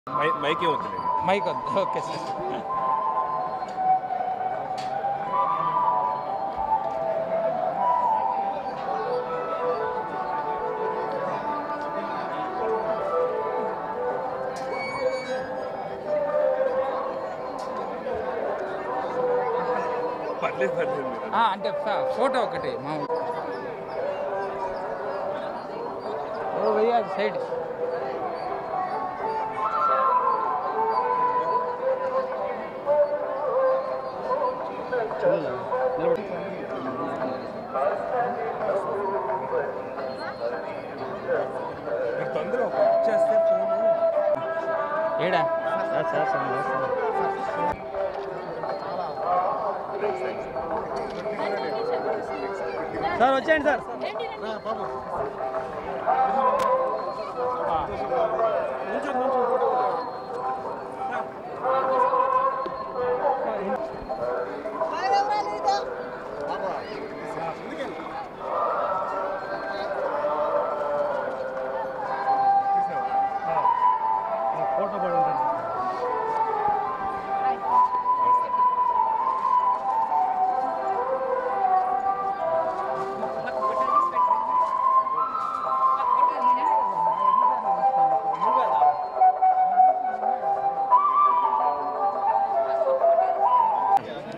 My- మైకే వద్దు mic వద్దు okay sir పర్లేదు పర్లేదు మీరు. ఆ, అంటే ఫ- ఫోటో ఒకటి మా ఓ భయ్యా సైడ్ మీరు తొందరగా ఒక బుక్ చేస్తే ఫోన్ ఏడా సార్ వచ్చేయండి సార్ కొంచెం కొంచెం